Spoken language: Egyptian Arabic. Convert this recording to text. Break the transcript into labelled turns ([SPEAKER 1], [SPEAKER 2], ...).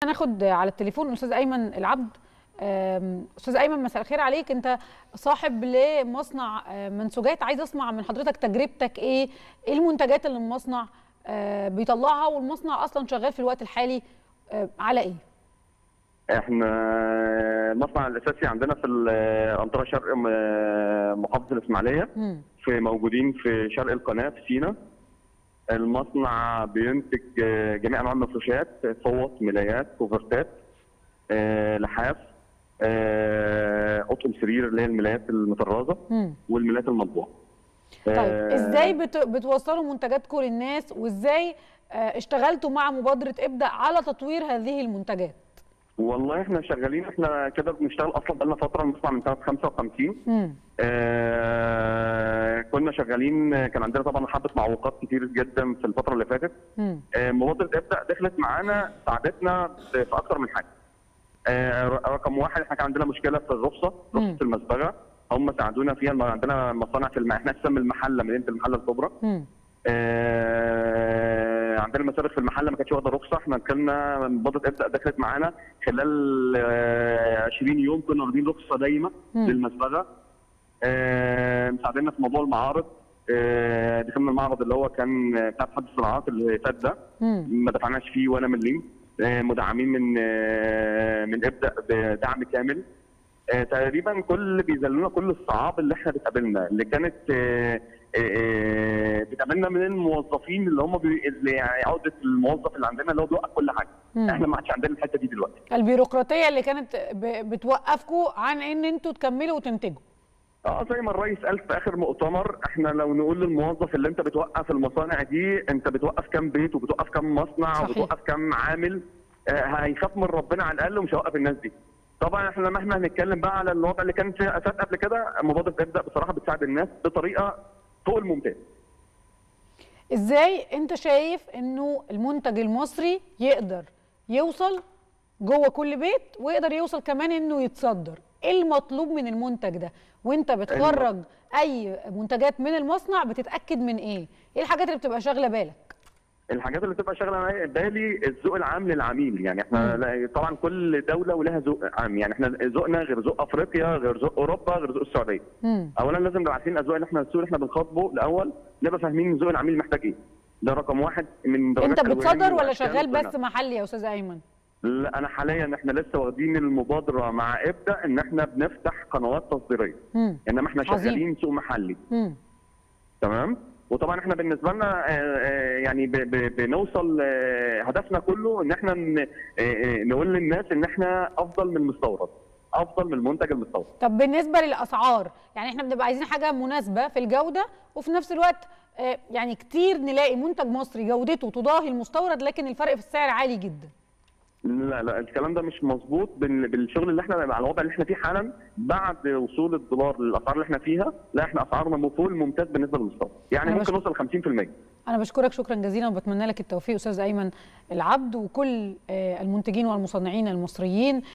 [SPEAKER 1] هناخد على التليفون الاستاذ ايمن العبد أم، استاذ ايمن مساء الخير عليك انت صاحب لمصنع آه، منسوجات عايز اسمع من حضرتك تجربتك ايه ايه المنتجات اللي المصنع آه، بيطلعها والمصنع اصلا شغال في الوقت الحالي آه، على ايه
[SPEAKER 2] احنا المصنع الاساسي عندنا في الانطره شرق م- محافظه الاسماعيليه
[SPEAKER 1] مم.
[SPEAKER 2] في موجودين في شرق القناه في سينا المصنع بينتج آه، جميع انواع المفروشات فوط ملايات كوفرتات آه، لحاف آه، قطن سرير اللي هي الملايات المطرازه
[SPEAKER 1] مم.
[SPEAKER 2] والملايات المطبوعه
[SPEAKER 1] طيب
[SPEAKER 2] آه،
[SPEAKER 1] ازاي بت... بتوصلوا منتجاتكم للناس وازاي آه، اشتغلتوا مع مبادره ابدا على تطوير هذه المنتجات
[SPEAKER 2] والله احنا شغالين احنا كده بنشتغل اصلا بقالنا فتره المصنع من سنه 55
[SPEAKER 1] مم.
[SPEAKER 2] آه كنا شغالين كان عندنا طبعا حبه معوقات كتير جدا في الفتره اللي فاتت
[SPEAKER 1] مم.
[SPEAKER 2] آه مبادره ابدا دخلت معانا ساعدتنا في في اكتر من حاجه آه رقم واحد احنا كان عندنا مشكله في الرخصه
[SPEAKER 1] مم.
[SPEAKER 2] رخصه المسبغه هم ساعدونا فيها الم- عندنا مصانع في الم... احنا اساسا من المحله مدينه المحله الكبرى
[SPEAKER 1] مم.
[SPEAKER 2] آه، عندنا مسابق في المحل ما كانتش واخده رخصه احنا كنا مبادره ابدا دخلت معانا خلال آه، 20 يوم كنا واخدين رخصه دايمه
[SPEAKER 1] مم.
[SPEAKER 2] للمسبغه آه، مساعدينا في موضوع المعارض آه، دخلنا المعرض اللي هو كان بتاع اتحاد الصناعات اللي فات ده
[SPEAKER 1] مم.
[SPEAKER 2] ما دفعناش فيه ولا مليم آه، مدعمين من آه، من ابدا بدعم كامل آه، تقريبا كل اللي بيذلونا كل الصعاب اللي احنا بتقابلنا اللي كانت آه، آه، آه، بتقابلنا من الموظفين اللي هم بي... اللي يعني عقده الموظف اللي عندنا اللي هو بيوقف كل حاجه
[SPEAKER 1] مم.
[SPEAKER 2] احنا ما عادش عندنا الحته دي دلوقتي
[SPEAKER 1] البيروقراطيه اللي كانت ب... بتوقفكم عن ان انتوا تكملوا وتنتجوا
[SPEAKER 2] اه زي ما الرئيس قال في اخر مؤتمر احنا لو نقول للموظف اللي انت بتوقف المصانع دي انت بتوقف كام بيت وبتوقف كام مصنع
[SPEAKER 1] صحيح.
[SPEAKER 2] وبتوقف كام عامل آه هيخاف من ربنا على الاقل ومش هيوقف الناس دي طبعا احنا مهما هنتكلم بقى على الوضع اللي كان فيه اسات قبل كده مبادره ابدا بصراحه بتساعد الناس بطريقه فوق الممتاز
[SPEAKER 1] ازاي انت شايف انه المنتج المصري يقدر يوصل جوه كل بيت ويقدر يوصل كمان انه يتصدر ايه المطلوب من المنتج ده وانت بتخرج اي منتجات من المصنع بتتاكد من ايه ايه الحاجات اللي بتبقى شاغله بالك
[SPEAKER 2] الحاجات اللي بتبقى شغله معايا بالي الذوق العام للعميل يعني احنا لا- طبعا كل دوله ولها ذوق عام يعني احنا ذوقنا غير ذوق افريقيا غير ذوق اوروبا غير ذوق السعوديه
[SPEAKER 1] مم.
[SPEAKER 2] اولا لازم نبقى عارفين الاذواق اللي احنا السوق اللي احنا بنخاطبه الاول نبقى فاهمين ذوق العميل محتاج ايه ده رقم واحد من درجات
[SPEAKER 1] انت بتصدر
[SPEAKER 2] الوعي
[SPEAKER 1] ولا
[SPEAKER 2] وأشكال
[SPEAKER 1] شغال
[SPEAKER 2] وصنع.
[SPEAKER 1] بس محلي يا استاذ ايمن
[SPEAKER 2] لا انا حاليا احنا لسه واخدين المبادره مع ابدا ان احنا بنفتح قنوات تصديريه
[SPEAKER 1] مم.
[SPEAKER 2] انما احنا
[SPEAKER 1] عظيم.
[SPEAKER 2] شغالين سوق محلي
[SPEAKER 1] مم.
[SPEAKER 2] تمام وطبعا احنا بالنسبه لنا آه، آه، يعني ب- ب- بنوصل آه، هدفنا كله ان احنا ن- آه، آه، نقول للناس ان احنا افضل من المستورد افضل من المنتج المستورد
[SPEAKER 1] طب بالنسبه للاسعار يعني احنا بنبقى عايزين حاجه مناسبه في الجوده وفي نفس الوقت آه، يعني كتير نلاقي منتج مصري جودته تضاهي المستورد لكن الفرق في السعر عالي جدا
[SPEAKER 2] لا لا الكلام ده مش مظبوط بال- بالشغل اللي احنا على الوضع اللي احنا فيه حالا بعد وصول الدولار للاسعار اللي احنا فيها لا احنا اسعارنا فوق الممتاز بالنسبه للمستورد يعني
[SPEAKER 1] أنا
[SPEAKER 2] ممكن
[SPEAKER 1] بشكر-
[SPEAKER 2] نوصل 50%
[SPEAKER 1] انا بشكرك شكرا جزيلا وبتمنى لك التوفيق استاذ ايمن العبد وكل آه، المنتجين والمصنعين المصريين